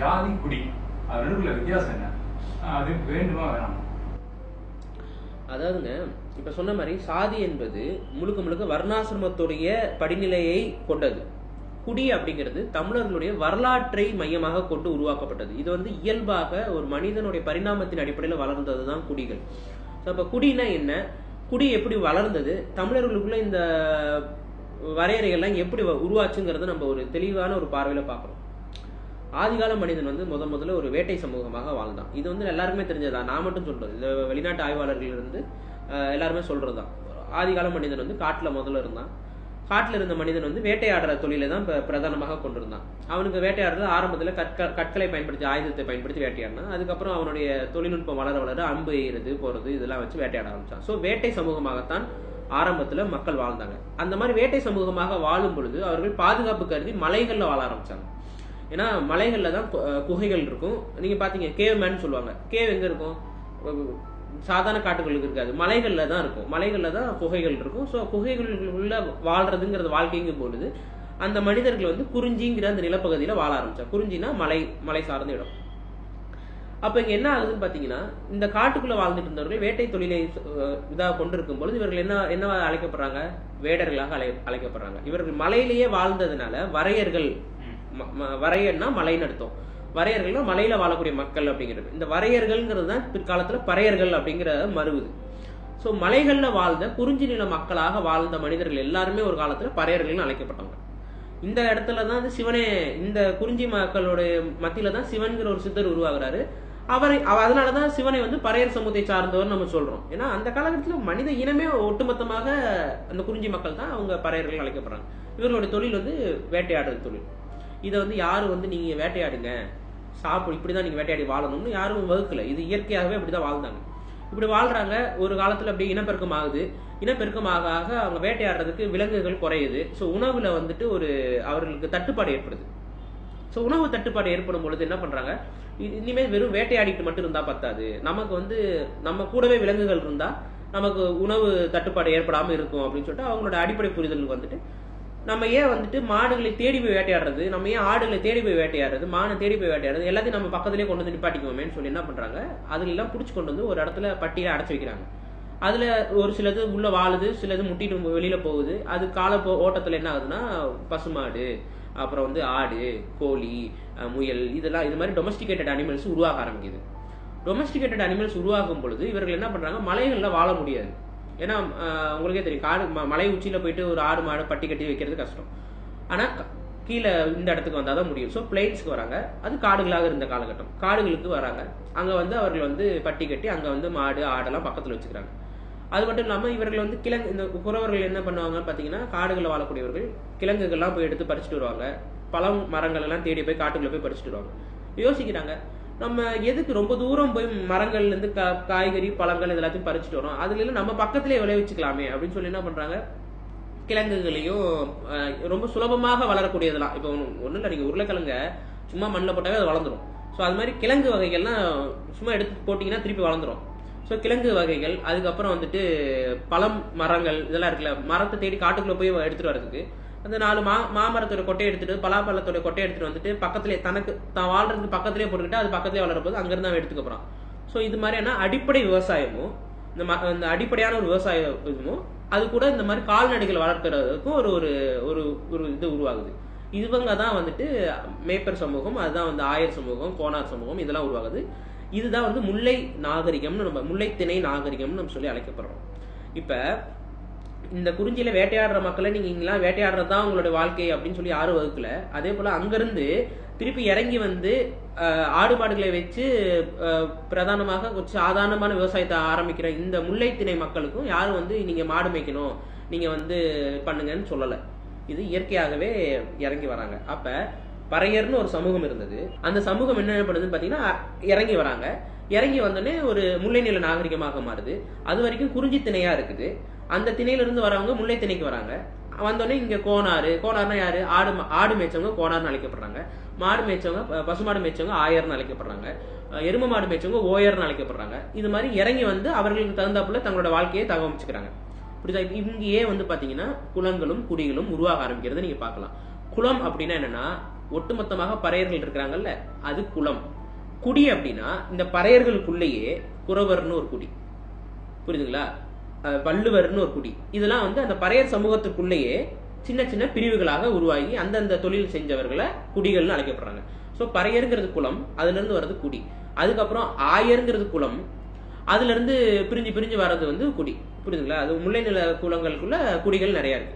ஜாதி குடி அது ரெண்டுக்குள்ள வித்தியாசம் என்ன ஆஹ் அது வேண்டுமா வேணாமா அதாவதுங்க இப்ப சொன்ன மாதிரி சாதி என்பது முழுக்க முழுக்க வர்ணாசிரமத்துடைய படிநிலையை கொண்டது குடி அப்படிங்கிறது தமிழர்களுடைய வரலாற்றை மையமாக கொண்டு உருவாக்கப்பட்டது இது வந்து இயல்பாக ஒரு மனிதனுடைய பரிணாமத்தின் அடிப்படையில் வளர்ந்தது தான் குடிகள் ஸோ அப்போ குடினா என்ன குடி எப்படி வளர்ந்தது தமிழர்களுக்குள்ள இந்த வரையறைகள்லாம் எப்படி வ- உருவாச்சுங்கிறத நம்ம ஒரு தெளிவான ஒரு பார்வையில பார்க்குறோம் ஆதிகால மனிதன் வந்து முத முதல்ல ஒரு வேட்டை சமூகமாக வாழ்ந்தான் இது வந்து எல்லாருக்குமே தெரிஞ்சதா நான் மட்டும் சொல்றது இது வெளிநாட்டு ஆய்வாளர்கள் இருந்து அஹ், எல்லாருமே சொல்றதுதான் ஆதிகால மனிதன் வந்து காட்டுல முதல்ல இருந்தான் காட்டுல இருந்த மனிதன் வந்து வேட்டையாடுற தொழிலை தான் ப- பிரதானமாக கொண்டிருந்தான் அவனுக்கு வேட்டையாடுறது ஆரம்பத்துல கற்க கற்களை பயன்படுத்தி ஆயுதத்தை பயன்படுத்தி வேட்டையாடினான் அதுக்கப்புறம் அவனுடைய தொழில்நுட்பம் வளர வளர அம்பு எய்கிறது போறது இதெல்லாம் வச்சு வேட்டையாட ஆரம்பிச்சான் ஸோ வேட்டை சமூகமாகத்தான் ஆரம்பத்துல மக்கள் வாழ்ந்தாங்க அந்த மாதிரி வேட்டை சமூகமாக வாழும் பொழுது அவர்கள் பாதுகாப்பு கருதி மலைகள்ல வாழ ஆரம்பிச்சாங்க ஏன்னா மலைகள்ல தான் கு- அஹ் குகைகள் இருக்கும் நீங்க பாத்தீங்க கேவ் மேன் சொல்லுவாங்க கேவ் எங்க இருக்கும் அஹ் சாதாரண காட்டுகளுக்கு இருக்காது மலைகள்ல தான் இருக்கும் மலைகள்ல தான் குகைகள் இருக்கும் ஸோ குகைகளுக்குள்ள வாழ்றதுங்கிறது வாழ்க்கைங்கும் பொழுது அந்த மனிதர்கள் வந்து குறிஞ்சிங்கிற அந்த நிலப்பகுதியில வாழ ஆரம்பிச்சாங்க குறிஞ்சினா மலை மலை சார்ந்த இடம் அப்ப இங்க என்ன ஆகுதுன்னு பாத்தீங்கன்னா இந்த காட்டுக்குள்ள வாழ்ந்துட்டு இருந்தவர்கள் வேட்டை தொழிலை அஹ், இதாக கொண்டிருக்கும் பொழுது இவர்கள் என்ன என்ன அழைக்கப்படுறாங்க வேடர்களாக அழை அழைக்கப்படுறாங்க இவர்கள் மலையிலேயே வாழ்ந்ததுனால வரையர்கள் ம- ம- வரையர்னா மலைன்னு அர்த்தம் வரையர்கள்னா மலையில வாழக்கூடிய மக்கள் அப்படிங்கிறது இந்த வரையர்கள்ங்கிறது தான் பிற்காலத்துல பறையர்கள் அப்படிங்கிற மறுவுது ஸோ மலைகள்ல வாழ்ந்த குறிஞ்சி நில மக்களாக வாழ்ந்த மனிதர்கள் எல்லாருமே ஒரு காலத்துல பறையர்கள்னு அழைக்கப்பட்டாங்க இந்த இடத்துல தான் வந்து சிவனே இந்த குறிஞ்சி மக்களுடைய மத்தியில தான் சிவன்கிற ஒரு சித்தர் உருவாகுறாரு அவரை அவ- அதனாலதான் சிவனை வந்து பறையர் சமூகத்தை சார்ந்தவர் நம்ம சொல்றோம் ஏன்னா அந்த காலகட்டத்தில் மனித இனமே ஒட்டுமொத்தமாக அந்த குறிஞ்சி மக்கள் தான் அவங்க பறையர்கள் அழைக்கப்படுறாங்க இவர்களுடைய தொழில் வந்து வேட்டையாடுறது தொழில் இதை வந்து யாரும் வந்து நீங்க வேட்டையாடுங்க சாப்பிடு இப்படிதான் நீங்க வேட்டையாடி வாழணும்னு யாரும் வகுக்கல இது இயற்கையாகவே அப்படிதான் வாழ்ந்தாங்க இப்படி வாழ்றாங்க ஒரு காலத்துல அப்படியே இனப்பெருக்கம் ஆகுது இனப்பெருக்கம் ஆக ஆக அவங்க வேட்டையாடுறதுக்கு விலங்குகள் குறையுது ஸோ உணவுல வந்துட்டு ஒரு அவர்களுக்கு தட்டுப்பாடு ஏற்படுது ஸோ உணவு தட்டுப்பாடு ஏற்படும் பொழுது என்ன பண்றாங்க இ- இனிமேல் வெறும் வேட்டையாடிட்டு மட்டும் இருந்தா பத்தாது நமக்கு வந்து நம்ம கூடவே விலங்குகள் இருந்தா நமக்கு உணவு தட்டுப்பாடு ஏற்படாம இருக்கும் அப்படின்னு சொல்லிட்டு அவங்களோட அடிப்படை புரிதலுக்கு வந்துட்டு நம்ம ஏன் வந்துட்டு மாடுகளை தேடி போய் வேட்டையாடுறது நம்ம ஏன் ஆடுகளை தேடி போய் வேட்டையாடுறது மானை தேடி போய் வேட்டையாடுறது எல்லாத்தையும் நம்ம பக்கத்துலயே கொண்டு வந்து நிப்பாட்டிக்குவோமேன்னு சொல்லி என்ன பண்றாங்க அதுல எல்லாம் புடிச்சு கொண்டு வந்து ஒரு இடத்துல பட்டியல அடைச்சு வைக்கிறாங்க அதுல ஒரு சிலது உள்ள வாழுது சிலது முட்டிட்டு வெளியில போகுது அது கால போ ஓட்டத்துல என்ன ஆகுதுன்னா பசுமாடு அப்புறம் வந்து ஆடு கோழி அஹ் முயல் இதெல்லாம் இது மாதிரி டொமஸ்டிகேட்டட் அனிமல்ஸ் உருவாக ஆரம்பிக்குது டொமஸ்டிகேட்டட் அனிமல்ஸ் உருவாகும் பொழுது இவர்கள் என்ன பண்றாங்க மலைகள்ல வாழ முடியாது ஏன்னா அஹ், உங்களுக்கே தெரியும் காடு ம- மலை உச்சியில போயிட்டு ஒரு ஆடு மாடு பட்டி கட்டி வைக்கிறது கஷ்டம் ஆனா க- கீழே இந்த இடத்துக்கு வந்தால் தான் முடியும் ஸோ பிளேன்ஸ்க்கு வராங்க அது காடுகளாக இருந்த காலகட்டம் காடுகளுக்கு வராங்க அங்க வந்து அவர்கள் வந்து பட்டி கட்டி அங்க வந்து மாடு ஆடெல்லாம் பக்கத்துல வச்சுக்கிறாங்க அது மட்டும் இல்லாம இவர்கள் வந்து கிழங்கு இந்த குறவர்கள் என்ன பண்ணுவாங்க பாத்தீங்கன்னா காடுகளில் வாழக்கூடியவர்கள் கிழங்குகள்லாம் போய் எடுத்து பறிச்சுட்டு வருவாங்க பழம் மரங்கள் எல்லாம் தேடி போய் காட்டுக்குள்ள போய் பறிச்சுட்டு வருவாங்க யோசிக்கிறாங்க நம்ம எதுக்கு ரொம்ப தூரம் போய் மரங்கள்ல இருந்து கா- காய்கறி பழங்கள் இது எல்லாத்தையும் பறிச்சுட்டு வரோம் அதுல எல்லாம் நம்ம பக்கத்திலே விளைவிச்சுக்கலாமே அப்படின்னு சொல்லி என்ன பண்றாங்க கிழங்குகளையும் அஹ், ரொம்ப சுலபமாக வளரக்கூடியதெல்லாம் இப்போ ஒன்றும் இல்லை நீங்கள் உருளைக்கிழங்க சும்மா மண்ணில் போட்டாவே அது வளர்ந்துரும் ஸோ அது மாதிரி கிழங்கு வகைகள்லாம் சும்மா எடுத்து போட்டிங்கன்னா திருப்பி வளர்ந்துரும் ஸோ கிழங்கு வகைகள் அதுக்கப்புறம் வந்துட்டு பழம் மரங்கள் இதெல்லாம் இருக்குல்ல மரத்தை தேடி காட்டுக்குள்ளே போய் எடுத்துட்டு வரதுக்கு அந்த நாலு மா மாமரத்தோட கொட்டையை எடுத்துட்டு பலாப்பழத்தோட கொட்டையை எடுத்துட்டு வந்துட்டு பக்கத்திலே தனக்கு தான் வாழ்றதுக்கு பக்கத்திலே போட்டுக்கிட்டு அது பக்கத்திலே வளரப்போது அங்கிருந்து அவன் எடுத்துக்க போறான் ஸோ இது மாதிரியான அடிப்படை விவசாயமும் இந்த ம- இந்த அடிப்படையான ஒரு விவசாய இதுவும் அது கூட இந்த மாதிரி கால்நடைகள் வளர்க்கறதுக்கும் ஒரு ஒரு ஒரு ஒரு இது உருவாகுது இவங்க தான் வந்துட்டு மேய்ப்பர் சமூகம் அதுதான் வந்து ஆயர் சமூகம் கோனார் சமூகம் இதெல்லாம் உருவாகுது இதுதான் வந்து முல்லை நாகரிகம்னு நம்ம முல்லை திணை நாகரிகம்னு நம்ம சொல்லி அழைக்கப்படுறோம் இப்ப இந்த குறிஞ்சியில வேட்டையாடுற மக்களை நீங்க இங்கெல்லாம் வேட்டையாடுறது தான் உங்களுடைய வாழ்க்கை அப்படின்னு சொல்லி யாரும் வகுக்கல அதே போல அங்கிருந்து திருப்பி இறங்கி வந்து அஹ், ஆடு மாடுகளை வச்சு அஹ், பிரதானமாக ஒரு சாதாரணமான விவசாயத்தை ஆரம்பிக்கிற இந்த முல்லைத்திணை மக்களுக்கும் யாரும் வந்து நீங்க மாடு மேய்க்கணும் நீங்க வந்து பண்ணுங்கன்னு சொல்லல இது இயற்கையாகவே இறங்கி வராங்க அப்ப பறையர்னு ஒரு சமூகம் இருந்தது அந்த சமூகம் என்ன பண்ணுதுன்னு பாத்தீங்கன்னா இறங்கி வராங்க இறங்கி வந்தோடனே ஒரு முல்லை நில நாகரிகமாக மாறுது அது வரைக்கும் குறிஞ்சி திணையா இருக்குது அந்த திணையில இருந்து வரவங்க முல்லை திணைக்கு வராங்க வந்தோடனே இங்க கோனாறு கோனார்னா யாரு ஆடு மா- ஆடு மேய்ச்சவங்க கோனார்னு அழைக்கப்படுறாங்க மாடு மேய்ச்சவங்க ப- பசுமாடு மேய்ச்சவங்க ஆயர்னு அழைக்கப்படுறாங்க அஹ் எரும மாடு மேய்ச்சவங்க ஓயர்னு அழைக்கப்படுறாங்க இது மாதிரி இறங்கி வந்து அவர்களுக்கு தகுந்தாப்புல தங்களோட வாழ்க்கையை தகவமைச்சுக்கிறாங்க புரியுதா இப்ப இங்கேயே வந்து பாத்தீங்கன்னா குளங்களும் குடிகளும் உருவாக ஆரம்பிக்கிறத நீங்க பார்க்கலாம் குளம் அப்படின்னா என்னன்னா ஒட்டுமொத்தமாக பறையர்கள் இருக்கிறாங்கல்ல அது குலம் குடி அப்படின்னா இந்த பறையர்களுக்குள்ளேயே குறவர்னு ஒரு குடி புரியுதுங்களா அஹ் வள்ளுவர்னு ஒரு குடி இதெல்லாம் வந்து அந்த பறையர் சமூகத்துக்குள்ளேயே சின்ன சின்ன பிரிவுகளாக உருவாகி அந்தந்த தொழில் செஞ்சவர்களை குடிகள்னு அழைக்கப்படுறாங்க ஸோ பறையருங்கிறது குலம் அதுல இருந்து வர்றது குடி அதுக்கப்புறம் ஆயருங்கிறது குலம் அதுல இருந்து பிரிஞ்சு பிரிஞ்சு வர்றது வந்து குடி புரியுதுங்களா அது முல்லை நில குலங்களுக்குள்ள குடிகள் நிறைய இருக்கு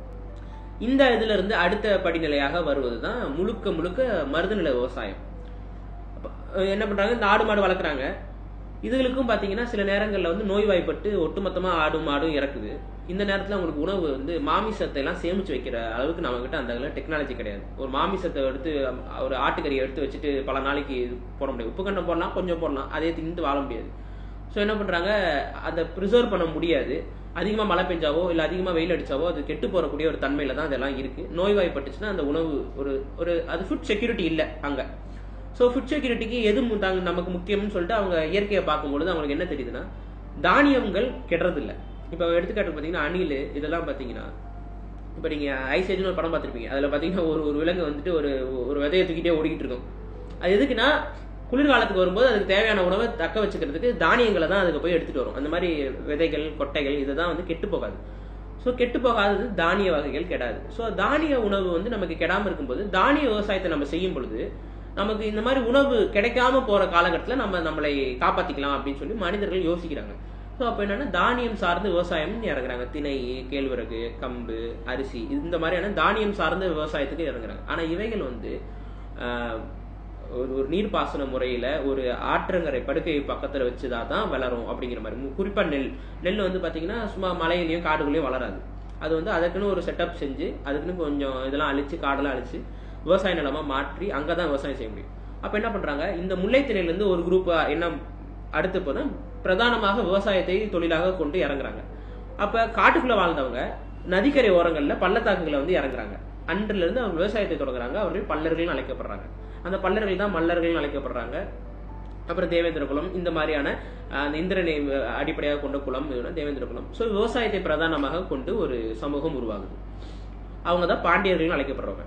இந்த இதுல இருந்து அடுத்த படிநிலையாக வருவது தான் முழுக்க முழுக்க மருதநில விவசாயம் அப்ப, அஹ் என்ன பண்றாங்க இந்த ஆடு மாடு வளர்க்குறாங்க இதுகளுக்கும் பாத்தீங்கன்னா சில நேரங்கள்ல வந்து நோய்வாய்ப்பட்டு ஒட்டுமொத்தமா ஆடும் மாடும் இறக்குது இந்த நேரத்துல அவங்களுக்கு உணவு வந்து மாமிசத்தை எல்லாம் சேமிச்சு வைக்கிற அளவுக்கு நம்ம கிட்ட அந்த டெக்னாலஜி கிடையாது ஒரு மாமிசத்தை எடுத்து அம், ஒரு ஆட்டுக்கறியை எடுத்து வச்சுட்டு பல நாளைக்கு போட முடியாது உப்பு கண்டம் போடலாம் கொஞ்சம் போடலாம் அதே தின்ட்டு வாழ முடியாது ஸோ என்ன பண்றாங்க அதை ப்ரிசர்வ் பண்ண முடியாது அதிகமா மழை பெஞ்சாவோ இல்ல அதிகமா வெயில் அடிச்சாவோ அது கெட்டு போறக்கூடிய ஒரு தன்மையில தான் அதெல்லாம் இருக்கு நோய்வாய்ப்பட்டுச்சுன்னா அந்த உணவு ஒரு ஒரு அது ஃபுட் செக்யூரிட்டி இல்லை அங்க ஸோ ஃபுட் செக்யூரிட்டிக்கு எது மு- தாங்க நமக்கு முக்கியம்னு சொல்லிட்டு அவங்க இயற்கையை பார்க்கும்பொழுது அவங்களுக்கு என்ன தெரியுதுன்னா தானியங்கள் கெடுறது இல்லை இப்போ எடுத்துக்காட்டு பார்த்தீங்கன்னா அணில் இதெல்லாம் பார்த்தீங்கன்னா இப்போ நீங்கள் ஐசேஜ்னு ஒரு படம் பார்த்துருப்பீங்க அதில் பார்த்தீங்கன்னா ஒரு ஒரு விலங்கு வந்துட்டு ஒரு ஒரு விதையை தூக்கிட்டே ஓடிக்கிட்டு இருக்கும் அது எதுக்குன்னா குளிர்காலத்துக்கு வரும்போது அதுக்கு தேவையான உணவை தக்க வச்சுக்கிறதுக்கு தானியங்களை தான் அதுக்கு போய் எடுத்துட்டு வரும் அந்த மாதிரி விதைகள் கொட்டைகள் இதுதான் வந்து கெட்டு போகாது ஸோ கெட்டு போகாதது தானிய வகைகள் கெடாது ஸோ தானிய உணவு வந்து நமக்கு கெடாம இருக்கும்போது தானிய விவசாயத்தை நம்ம செய்யும் பொழுது நமக்கு இந்த மாதிரி உணவு கிடைக்காம போற காலகட்டத்தில் நம்ம நம்மளை காப்பாத்திக்கலாம் அப்படின்னு சொல்லி மனிதர்கள் யோசிக்கிறாங்க ஸோ அப்போ என்னன்னா தானியம் சார்ந்த விவசாயம் இறங்குறாங்க திணை கேழ்வரகு கம்பு அரிசி இந்த மாதிரியான தானியம் சார்ந்த விவசாயத்துக்கு இறங்குறாங்க ஆனா இவைகள் வந்து ஆஹ், ஒரு ஒரு நீர்ப்பாசன முறையில ஒரு ஆற்றங்கரை படுக்கை பக்கத்துல வச்சுதான் தான் வளரும் அப்படிங்கிற மாதிரி மு- குறிப்பா நெல் நெல் வந்து பாத்தீங்கன்னா சும்மா மலையிலயும் காடுகளையும் வளராது அது வந்து அதுக்குன்னு ஒரு செட்டப் செஞ்சு அதுக்குன்னு கொஞ்சம் இதெல்லாம் அழிச்சு காடெல்லாம் அழிச்சு விவசாய நிலமா மாற்றி அங்கதான் விவசாயம் செய்ய முடியும் அப்ப என்ன பண்றாங்க இந்த முல்லைத்திணையில இருந்து ஒரு குரூப் என்ன அடுத்து போதான் பிரதானமாக விவசாயத்தை தொழிலாக கொண்டு இறங்குறாங்க அப்ப காட்டுக்குள்ள வாழ்ந்தவங்க நதிக்கரை ஓரங்கள்ல பள்ளத்தாக்குகளை வந்து இறங்குறாங்க அன்றிலிருந்து இருந்து அவங்க விவசாயத்தை தொடங்குறாங்க அவர்கள் பல்லர்கள்னு அழைக்கப்படுறாங்க அந்த பல்லர்கள் தான் மல்லர்கள்னு அழைக்கப்படுறாங்க அப்புறம் தேவேந்திர குலம் இந்த மாதிரியான அஹ், அந்த இந்திரனை அஹ், அடிப்படையாக கொண்ட குலம் இதுனா தேவேந்திர குலம் ஸோ விவசாயத்தை பிரதானமாக கொண்டு ஒரு சமூகம் உருவாகுது அவங்க தான் பாண்டியர்கள்னு அழைக்கப்படுறவங்க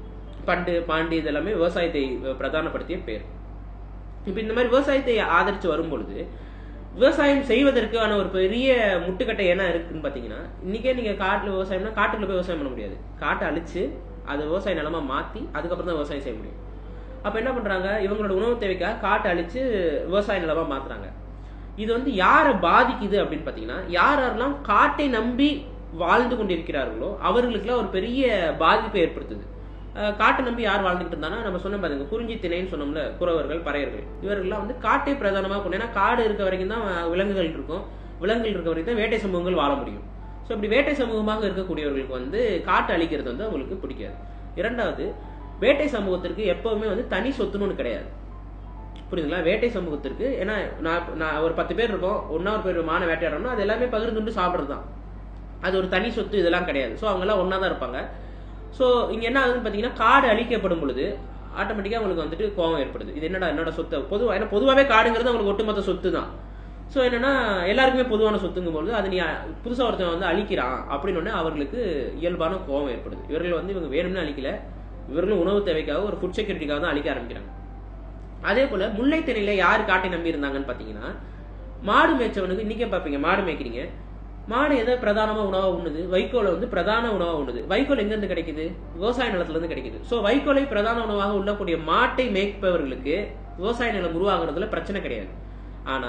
பண்டு பாண்டி இதெல்லாமே விவசாயத்தை அஹ், பிரதானப்படுத்திய பேர் இப்போ இந்த மாதிரி விவசாயத்தை ஆதரிச்சு வரும்பொழுது விவசாயம் செய்வதற்கான ஒரு பெரிய முட்டுக்கட்டை என்ன இருக்குன்னு பார்த்தீங்கன்னா இன்னைக்கே நீங்க காட்டுல விவசாயம்னா காட்டுக்குள்ள போய் விவசாயம் பண்ண முடியாது காட்டை அழிச்சு அதை விவசாய நிலமா மாத்தி அதுக்கப்புறம் தான் விவசாயம் செய்ய முடியும் அப்ப என்ன பண்றாங்க இவங்களோட உணவு தேவைக்காக காட்டை அழிச்சு விவசாய நிலமா மாத்துறாங்க இது வந்து யாரை பாதிக்குது அப்படின்னு பாத்தீங்கன்னா யார் யாரெல்லாம் காட்டை நம்பி வாழ்ந்து கொண்டிருக்கிறார்களோ அவர்களுக்குலாம் ஒரு பெரிய பாதிப்பை ஏற்படுத்துது அஹ் காட்டை நம்பி யார் வாழ்ந்துட்டு இருந்தாங்கன்னா நம்ம சொன்ன பாருங்க குறிஞ்சி திணைன்னு சொன்னோம்ல குறவர்கள் பறையர்கள் இவர்கள்லாம் வந்து காட்டை பிரதானமாக கொண்டு ஏன்னா காடு இருக்க வரைக்கும் தான் விலங்குகள் இருக்கும் விலங்குகள் இருக்க வரைக்கும் தான் வேட்டை சமூகங்கள் வாழ முடியும் ஸோ இப்படி வேட்டை சமூகமாக இருக்கக்கூடியவர்களுக்கு வந்து காட்டு அழிக்கிறது வந்து அவங்களுக்கு பிடிக்காது இரண்டாவது வேட்டை சமூகத்திற்கு எப்பவுமே வந்து தனி சொத்துன்னு ஒன்று கிடையாது புரியுதுங்களா வேட்டை சமூகத்திற்கு ஏன்னா நான் நான் ஒரு பத்து பேர் இருக்கோம் ஒன்னா ஒரு பேர் மான வேட்டையாடுறோம்னா அது எல்லாமே பகிர்ந்துண்டு சாப்பிட்றது தான் அது ஒரு தனி சொத்து இதெல்லாம் கிடையாது ஸோ அவங்கெல்லாம் ஒன்றா தான் இருப்பாங்க ஸோ இங்கே என்ன ஆகுதுன்னு பார்த்தீங்கன்னா காடு அழிக்கப்படும் பொழுது ஆட்டோமேட்டிக்காக அவங்களுக்கு வந்துட்டு கோவம் ஏற்படுது இது என்னடா என்னோட சொத்து பொதுவாக ஏன்னா பொதுவாகவே காடுங்கிறது அவங்களுக்கு ஒட்டுமொத்த சொத்து தான் ஸோ என்னன்னா எல்லாருக்குமே பொதுவான சொத்துங்கும் பொழுது அது நீ புதுசாக ஒருத்தன் வந்து அழிக்கிறான் அப்படின்னு உடனே அவர்களுக்கு இயல்பான கோவம் ஏற்படுது இவர்கள் வந்து இவங்க வேணும்னு அழிக்கல இவர்களும் உணவு தேவைக்காக ஒரு ஃபுட் செக்யூரிட்டிக்காக தான் அழிக்க ஆரம்பிக்கிறாங்க அதே போல முல்லைத்தென்னையில யார் காட்டை நம்பி இருந்தாங்கன்னு பாத்தீங்கன்னா மாடு மேய்ச்சவனுக்கு இன்னைக்கே பாப்பீங்க மாடு மேய்க்கிறீங்க மாடு எதை பிரதானமா உணவா உண்ணுது வைக்கோலை வந்து பிரதான உணவா உண்ணுது வைக்கோல் எங்க இருந்து கிடைக்குது விவசாய நிலத்துல இருந்து கிடைக்குது சோ வைக்கோலை பிரதான உணவாக உள்ளக்கூடிய மாட்டை மேய்ப்பவர்களுக்கு விவசாய நிலம் உருவாகுறதுல பிரச்சனை கிடையாது ஆனா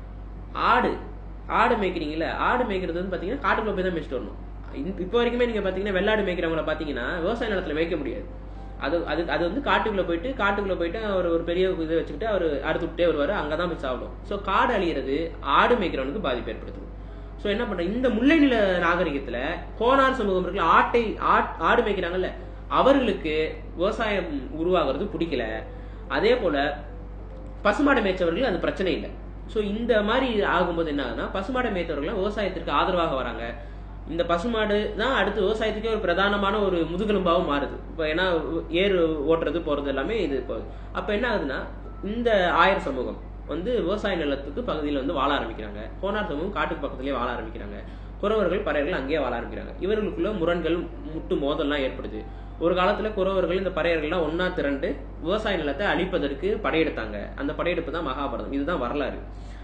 ஆடு ஆடு மேய்க்கிறீங்கல்ல ஆடு மேய்க்கிறது வந்து பாத்தீங்கன்னா காட்டுக்குள்ள போய் தான் மேய்ச்சிட்டு வரணும் இந்த- இப்போ வரைக்குமே நீங்க பாத்தீங்கன்னா வெள்ளாடு மேய்க்கிறவங்கள பாத்தீங்கன்னா விவசாய நிலத்துல மேய்க்க முடியாது அது அது அது வந்து காட்டுக்குள்ள போயிட்டு காட்டுக்குள்ள போயிட்டு அவர் ஒரு பெரிய இதை வச்சுக்கிட்டு அவர் அறுத்து விட்டே வருவாரு அங்கதான் போய் சாப்பிடும் ஸோ காடு அழியிறது ஆடு மேய்க்கிறவனுக்கு பாதிப்பு ஏற்படுத்தும் ஸோ என்ன பண்ற இந்த முல்லை நில நாகரிகத்துல கோனார் சமூகம் இருக்குல்ல ஆட்டை ஆட்- ஆடு மேய்க்கிறாங்கல்ல அவர்களுக்கு விவசாயம் உருவாகிறது பிடிக்கல அதே போல பசுமாடை மேய்ச்சவர்கள் அது பிரச்சனை இல்லை ஸோ இந்த மாதிரி ஆகும்போது என்ன ஆகுதுன்னா பசுமாடை மேய்த்தவர்கள் விவசாயத்திற்கு ஆதரவாக வராங்க இந்த பசுமாடு தான் அடுத்து விவசாயத்துக்கே ஒரு பிரதானமான ஒரு முதுகெலும்பாகவும் மாறுது இப்போ ஏன்னா ஏறு ஓட்டுறது போறது எல்லாமே இது இப்போ அப்போ என்ன ஆகுதுன்னா இந்த ஆயர் சமூகம் வந்து விவசாய நிலத்துக்கு பகுதியில் வந்து வாழ ஆரம்பிக்கிறாங்க கோனார் சமூகம் காட்டுக்கு பக்கத்துலேயே வாழ ஆரம்பிக்கிறாங்க குறவர்கள் பறையர்கள் அங்கேயே வாழ ஆரம்பிக்கிறாங்க இவர்களுக்குள்ள முரண்கள் முட்டு மோதல்லாம் ஏற்படுது ஒரு காலத்துல குறவர்கள் இந்த பறையர்கள்லாம் ஒண்ணா திரண்டு விவசாய நிலத்தை அழிப்பதற்கு படையெடுத்தாங்க அந்த படையெடுப்பு தான் மகாபாரதம் இதுதான் வரலாறு